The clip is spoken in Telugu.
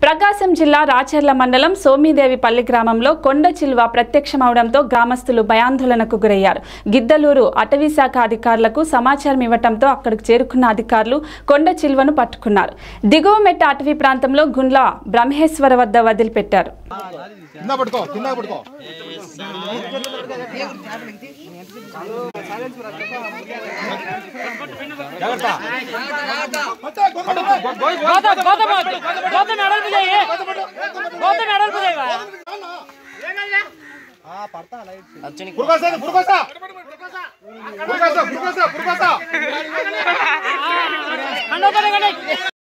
ప్రకాశం జిల్లా రాచర్ల మండలం సోమిదేవిపల్లి గ్రామంలో కొండ చిలువ ప్రత్యక్షమవడంతో గ్రామస్తులు భయాందోళనకు గురయ్యారు గిద్దలూరు అటవీ శాఖ అధికారులకు సమాచారం ఇవ్వడంతో అక్కడికి చేరుకున్న అధికారులు కొండ చిలువను పట్టుకున్నారు దిగువ మెట్ట అటవీ ప్రాంతంలో గుండ్ల బ్రహ్మేశ్వర వద్ద వదిలిపెట్టారు కింద పట్టుకో కింద పట్టుకో గౌతమ్ గౌతమ్ గౌతమ్ ఎడల్పు చేయి గౌతమ్ ఎడల్పు చేయవా పురుకోసా పురుకోసా పురుకోసా పురుకోసా పురుకోసా కండోకరే కండి